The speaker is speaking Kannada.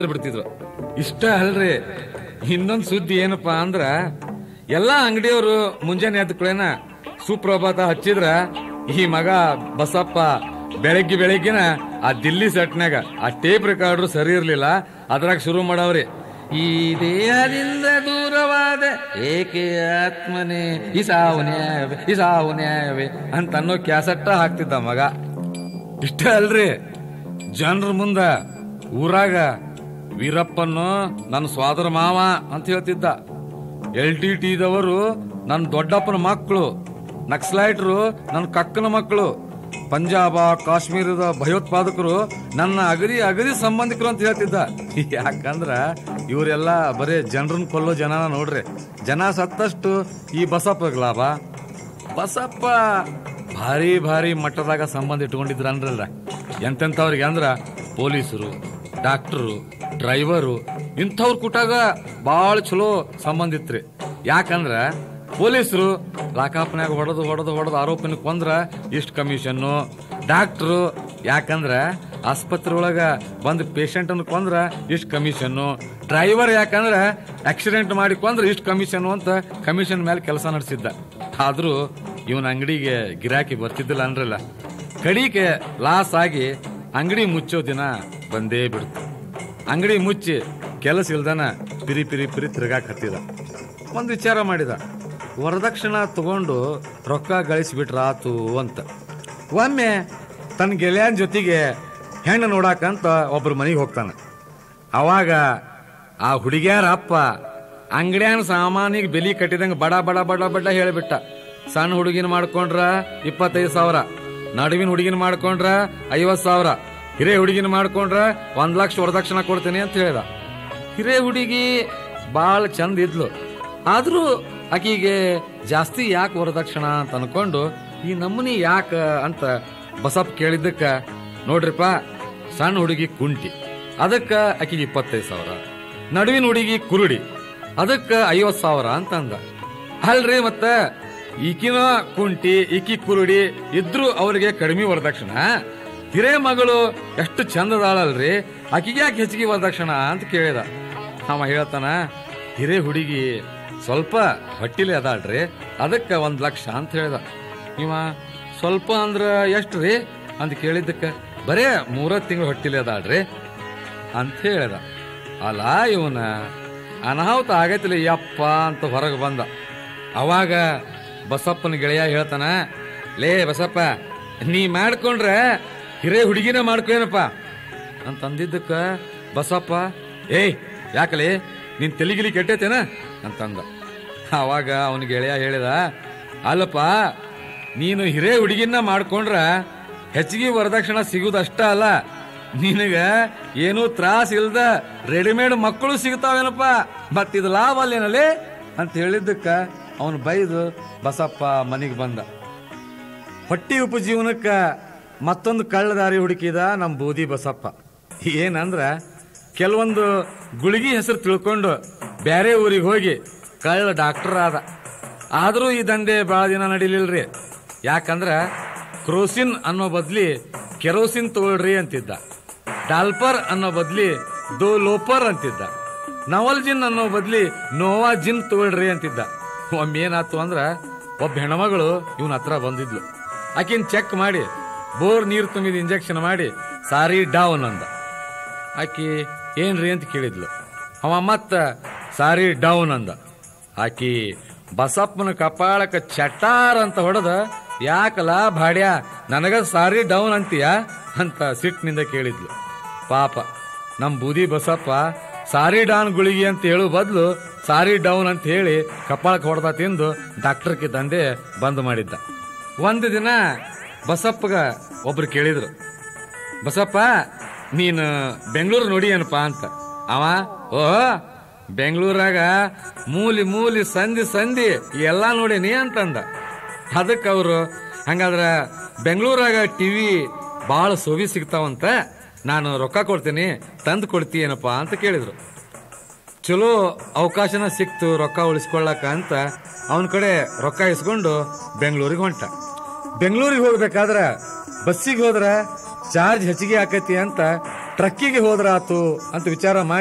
ಬಿಡ್ತಿದ್ರು ಇಷ್ಟ ಅಲ್ರಿ ಇನ್ನೊಂದ್ ಸುದ್ದಿ ಏನಪ್ಪಾ ಅಂದ್ರ ಎಲ್ಲಾ ಅಂಗಡಿಯವರು ಮುಂಜಾನೆ ಎದ್ದ ಕೂಡೇನ ಸುಪ್ರಭಾತ ಹಚ್ಚಿದ್ರ ಈ ಮಗ ಬಸಪ್ಪ ಬೆಳಗ್ಗೆ ಬೆಳಗ್ಗಿನ ಆ ದಿಲ್ಲಿ ಸೆಟ್ನಾಗ ಆ ಟೇಪ್ ರೆಕಾರ್ಡ್ರು ಸರಿ ಇರ್ಲಿಲ್ಲ ಅದ್ರಾಗ ಶುರು ಮಾಡವ್ರಿ ಈ ದೇಹದಿಂದ ದೂರವಾದ ಏಕೆ ಆತ್ಮನೇ ಈ ಸಾವು ನ್ಯಾಯವೇ ಈ ಸಾವು ನ್ಯಾಯವೇ ಅಂತ ಅನ್ನೋ ಕ್ಯಾಸೆಟ್ಟ ಹಾಕ್ತಿದ್ದ ಮಗ ಇಷ್ಟ ಅಲ್ರಿ ಜನರ ಮುಂದ ಊರಾಗ ವೀರಪ್ಪನ್ನು ನನ್ನ ಸ್ವಾದರ ಮಾವ ಅಂತ ಹೇಳ್ತಿದ್ದ ಎಲ್ ಟಿ ಟಿದವರು ನನ್ನ ದೊಡ್ಡಪ್ಪನ ಮಕ್ಕಳು ನಕ್ಸಲೈಟ್ರು ನನ್ನ ಕಕ್ಕನ ಮಕ್ಕಳು ಪಂಜಾಬ ಕಾಶ್ಮೀರದ ಭಯೋತ್ಪಾದಕರು ನನ್ನ ಅಗದಿ ಅಗದಿ ಸಂಬಂಧಿಕರು ಅಂತ ಹೇಳ್ತಿದ್ದ ಯಾಕಂದ್ರ ಇವರೆಲ್ಲ ಬರೇ ಜನರನ್ನ ಕೊಲ್ಲೋ ಜನನ ನೋಡ್ರಿ ಜನ ಸತ್ತಷ್ಟು ಈ ಬಸಪ್ಪಗ್ ಲಾಭ ಬಸಪ್ಪ ಭಾರಿ ಭಾರಿ ಮಟ್ಟದಾಗ ಸಂಬಂಧ ಇಟ್ಕೊಂಡಿದ್ರ ಅಂದ್ರಲ್ಲ ಎಂತೆಂಥವ್ರಿಗೆ ಅಂದ್ರ ಪೊಲೀಸರು ಡಾಕ್ಟರು ಡ್ರೈವರು ಇಂಥವ್ರ ಕೂಟಾಗ ಭಾಳ ಚಲೋ ಸಂಬಂಧ ಇತ್ರಿ ಯಾಕಂದ್ರ ಪೊಲೀಸರು ಲಾಕಾಪ್ನ್ಯಾಗ ಹೊಡೆದು ಹೊಡೆದು ಹೊಡೆದು ಆರೋಪಿನ ಕೊಂದ್ರ ಇಷ್ಟು ಕಮಿಷನ್ನು ಡಾಕ್ಟ್ರು ಯಾಕಂದ್ರ ಆಸ್ಪತ್ರೆ ಒಳಗ ಬಂದ್ ಪೇಷಂಟ್ ಅನ್ನು ಕೊಂದ್ರ ಇಷ್ಟು ಕಮಿಷನ್ನು ಡ್ರೈವರ್ ಯಾಕಂದ್ರ ಆಕ್ಸಿಡೆಂಟ್ ಮಾಡಿ ಕೊಂದ್ರ ಇಷ್ಟು ಕಮಿಷನ್ ಅಂತ ಕಮಿಷನ್ ಮೇಲೆ ಕೆಲಸ ನಡೆಸಿದ್ದ ಆದ್ರೂ ಇವನ್ ಅಂಗಡಿಗೆ ಗಿರಾಕಿ ಬರ್ತಿದ್ದಿಲ್ಲ ಅಂದ್ರಲ್ಲ ಕಡಿಗೆ ಲಾಸ್ ಆಗಿ ಅಂಗಡಿ ಮುಚ್ಚೋ ದಿನ ಬಂದೇ ಬಿಡ್ತು ಅಂಗಡಿ ಮುಚ್ಚಿ ಕೆಲಸ ಇಲ್ದನ ಪಿರಿ ಪಿರಿ ಪಿರಿ ತಿರ್ಗಾಕ್ ಹತ್ತಿದ ಒಂದ್ ವಿಚಾರ ಮಾಡಿದ ವರದಕ್ಷಿಣ ತಗೊಂಡು ರೊಕ್ಕ ಗಳಿಸ್ಬಿಟ್ರಾತು ಅಂತ ಒಮ್ಮೆ ತನ್ನ ಗೆಳೆಯನ್ ಜೊತೆಗೆ ಹೆಣ್ಣು ನೋಡಾಕಂತ ಒಬ್ರ ಮನೆಗೆ ಹೋಗ್ತಾನೆ ಅವಾಗ ಆ ಹುಡುಗ್ಯಾರ ಅಪ್ಪ ಅಂಗಡಿಯನ್ ಸಾಮಾನಿಗೆ ಬೆಲಿ ಕಟ್ಟಿದಂಗ ಬಡ ಬಡ ಬಡ ಬಡ ಹೇಳಿಬಿಟ್ಟ ಸಣ್ಣ ಹುಡುಗಿನ ಮಾಡ್ಕೊಂಡ್ರ ಇಪ್ಪತ್ತೈದು ಸಾವಿರ ನಡುವಿನ ಹುಡುಗಿನ ಮಾಡ್ಕೊಂಡ್ರ ಐವತ್ ಸಾವಿರ ಹಿರೇ ಹುಡುಗಿನ ಮಾಡ್ಕೊಂಡ್ರ ಒಂದ್ ಲಕ್ಷ ವರದಕ್ಷಿಣ ಕೊಡ್ತೀನಿ ಅಂತ ಹೇಳ್ದ ಹಿರೇ ಹುಡುಗಿ ಬಾಳ ಚಂದ ಇದ್ಲು ಆದ್ರೂ ಆಕಿಗೆ ಜಾಸ್ತಿ ಯಾಕೆ ವರದಕ್ಷಿಣ ಅಂತ ಅನ್ಕೊಂಡು ಈ ನಮೂನಿ ಯಾಕ ಅಂತ ಬಸಪ್ಪ ಕೇಳಿದ್ದಕ್ಕ ನೋಡ್ರಿಪ್ಪ ಸಣ್ಣ ಹುಡುಗಿ ಕುಂಟಿ ಅದಕ್ಕ ಆಕಿಗೆ ಇಪ್ಪತ್ತೈದು ಸಾವಿರ ನಡುವಿನ ಹುಡುಗಿ ಕುರುಡಿ ಅದಕ್ಕ ಐವತ್ ಸಾವಿರ ಅಂತ ಅಂದ ಅಲ್ರಿ ಮತ್ತ ಈಕಿನ ಕುಂಟಿ ಈಕಿ ಕುರುಡಿ ಇದ್ರು ಅವ್ರಿಗೆ ಕಡಿಮೆ ವರದಕ್ಷಿಣ ಹಿರೇ ಮಗಳು ಎಷ್ಟು ಚಂದದಾಳಲ್ರಿ ಆಕಿಗೆ ಯಾಕೆ ಹೆಚ್ಚಿಗೆ ವರದಕ್ಷಿಣ ಅಂತ ಕೇಳಿದ ಅವ ಹೇಳ್ತಾನ ಹಿರೇ ಹುಡುಗಿ ಸ್ವಲ್ಪ ಹೊಟ್ಟಿಲೆ ಅದಾಳ್ರಿ ಅದಕ್ಕ ಒಂದ್ ಲಕ್ಷ ಅಂತ ಹೇಳ್ದ ಇವ ಸ್ವಲ್ಪ ಅಂದ್ರ ಎಷ್ಟ್ರಿ ಅಂತ ಕೇಳಿದ್ದಕ್ಕ ಬರೇ ಮೂರ ತಿಂಗಳು ಹೊಟ್ಟಿಲೆ ಅದಾಳ್ರಿ ಅಂತ ಹೇಳ್ದ ಅಲ್ಲ ಇವನ ಅನಾಹುತ ಆಗೈತಿಲ್ಲ ಯಪ್ಪ ಅಂತ ಹೊರಗೆ ಬಂದ ಅವಾಗ ಬಸಪ್ಪನ ಗೆಳೆಯ ಹೇಳ್ತಾನ ಲೇ ಬಸಪ್ಪ ನೀ ಮಾಡ್ಕೊಂಡ್ರೆ ಹಿರೇ ಹುಡುಗಿನ ಮಾಡ್ಕೋನಪ್ಪ ಅಂತ ಅಂದಿದ್ದಕ್ಕ ಬಸಪ್ಪ ಏಯ್ ಯಾಕಲೆ ನಿನ್ ತೆಲಿಗಿಲಿ ಕೆಟ್ಟೈತೇನ ಅಂತಂದ ಅವಾಗ ಅವನ ಗೆಳೆಯ ಹೇಳಿದ ಅಲ್ಲಪ್ಪ ನೀನು ಹಿರೇ ಹುಡುಗಿನ ಮಾಡ್ಕೊಂಡ್ರ ಹೆಚ್ಚಿಗೆ ವರದಕ್ಷಿಣ ಸಿಗುದಷ್ಟ ಅಲ್ಲ ನಿನಗ ಏನೂ ತ್ರಾಸ ಇಲ್ದ ರೆಡಿಮೇಡ್ ಮಕ್ಕಳು ಸಿಗ್ತಾವೇನಪ್ಪ ಮತ್ ಇದು ಲಾಭ ಅಲ್ಲೇನಲ್ಲಿ ಅಂತ ಹೇಳಿದ್ದಕ್ಕ ಅವನು ಬೈದು ಬಸಪ್ಪ ಮನೆಗೆ ಬಂದ ಹೊಟ್ಟಿ ಉಪಜೀವನಕ್ಕ ಮತ್ತೊಂದು ಕಳ್ಳದಾರಿ ಹುಡುಕಿದ ನಮ್ ಬೂದಿ ಬಸಪ್ಪ ಏನಂದ್ರ ಕೆಲವೊಂದು ಗುಳಿಗಿ ಹೆಸರು ತಿಳ್ಕೊಂಡು ಬ್ಯಾರೆ ಊರಿಗೆ ಹೋಗಿ ಕಳ್ಳ ಡಾಕ್ಟರ್ ಆದ ಆದ್ರೂ ಈ ದಂಧೆ ಬಹಳ ದಿನ ನಡೀಲಿಲ್ರಿ ಯಾಕಂದ್ರ ಕ್ರೋಸಿನ್ ಅನ್ನೋ ಬದ್ಲಿ ಕೆರೋಸಿನ್ ತಗೊಳ್ರಿ ಅಂತಿದ್ದ ಡಾಲ್ಪರ್ ಅನ್ನೋ ಬದ್ಲಿ ದೋ ಲೋಪರ್ ಅಂತಿದ್ದ ನವಲ್ಜಿನ್ ಅನ್ನೋ ಬದ್ಲಿ ನೋವಾ ಜಿನ್ ತಗೊಳ್ರಿ ಅಂತಿದ್ದ ಒಮ್ಮೆ ಏನಾತು ಅಂದ್ರ ಒಬ್ಬ ಹೆಣ್ಮಗಳು ಇವನ ಹತ್ರ ಬಂದಿದ್ಲು ಆಕಿನ್ ಚೆಕ್ ಮಾಡಿ ಬೋರ್ ನೀರ್ ತುಂಬಿದ ಇಂಜೆಕ್ಷನ್ ಮಾಡಿ ಸಾರಿ ಡೌನ್ ಅಂದ ಆಕಿ ಏನ್ರಿ ಅಂತ ಕೇಳಿದ್ಲು ಅವ ಮತ್ತ ಸಾರಿ ಡೌನ್ ಅಂದ ಆಕಿ ಬಸಪ್ಪನ ಕಪಾಳಕ್ಕ ಚಟಾರ್ ಅಂತ ಹೊಡೆದ ಯಾಕಲ ಭಾಡ್ಯ ನನಗ ಸಾರಿ ಡೌನ್ ಅಂತೀಯ ಅಂತ ಸಿಟ್ಟಿನಿಂದ ಕೇಳಿದ್ಲು ಪಾಪ ನಮ್ ಬೂದಿ ಬಸಪ್ಪ ಸಾರಿ ಡಾನ್ ಗುಳಿಗೆ ಅಂತ ಹೇಳು ಬದ್ಲು ಸಾರಿ ಡೌನ್ ಅಂತ ಹೇಳಿ ಕಪಾಳಕ್ಕೆ ಹೊಡೆದ ತಿಂದು ಡಾಕ್ಟರ್ಗೆ ದಂಧೆ ಬಂದ್ ಮಾಡಿದ್ದ ಒಂದು ದಿನ ಬಸಪ್ಪಗ ಒಬ್ರು ಕೇಳಿದ್ರು ಬಸಪ್ಪ ನೀನು ಬೆಂಗಳೂರು ನೋಡಿ ಏನಪ್ಪ ಅಂತ ಅವ ಓ ಬೆಂಗಳೂರಾಗ ಮೂಲಿ ಮೂಲಿ ಸಂಧಿ ಸಂಧಿ ಎಲ್ಲಾ ನೋಡೀನಿ ಅಂತಂದ ಅದಕ್ಕೆ ಅವರು ಹಂಗಾದ್ರ ಬೆಂಗಳೂರಾಗ ಟಿವಿ ಭಾಳ ಸೋವಿ ಸಿಗ್ತಾವಂತ ನಾನು ರೊಕ್ಕ ಕೊಡ್ತೀನಿ ತಂದು ಕೊಡ್ತೀಯೇನಪ್ಪ ಅಂತ ಕೇಳಿದ್ರು ಚಲೋ ಅವಕಾಶನ ಸಿಕ್ತು ರೊಕ್ಕ ಉಳಿಸ್ಕೊಳ್ಳಕ ಅಂತ ಅವನ ಕಡೆ ರೊಕ್ಕ ಇಸ್ಕೊಂಡು ಬೆಂಗಳೂರಿಗೆ ಹೊಂಟ ಬೆಂಗಳೂರಿಗೆ ಹೋಗ್ಬೇಕಾದ್ರ ಬಸ್ಸಿಗೆ ಹೋದ್ರ ಚಾರ್ಜ್ ಹೆಚ್ಚಿಗೆ ಆಕೈತಿ ಅಂತ ಟ್ರಕ್ಕಿಗೆ ಹೋದ್ರಾತು ಅಂತ ವಿಚಾರ ಮಾಡಿ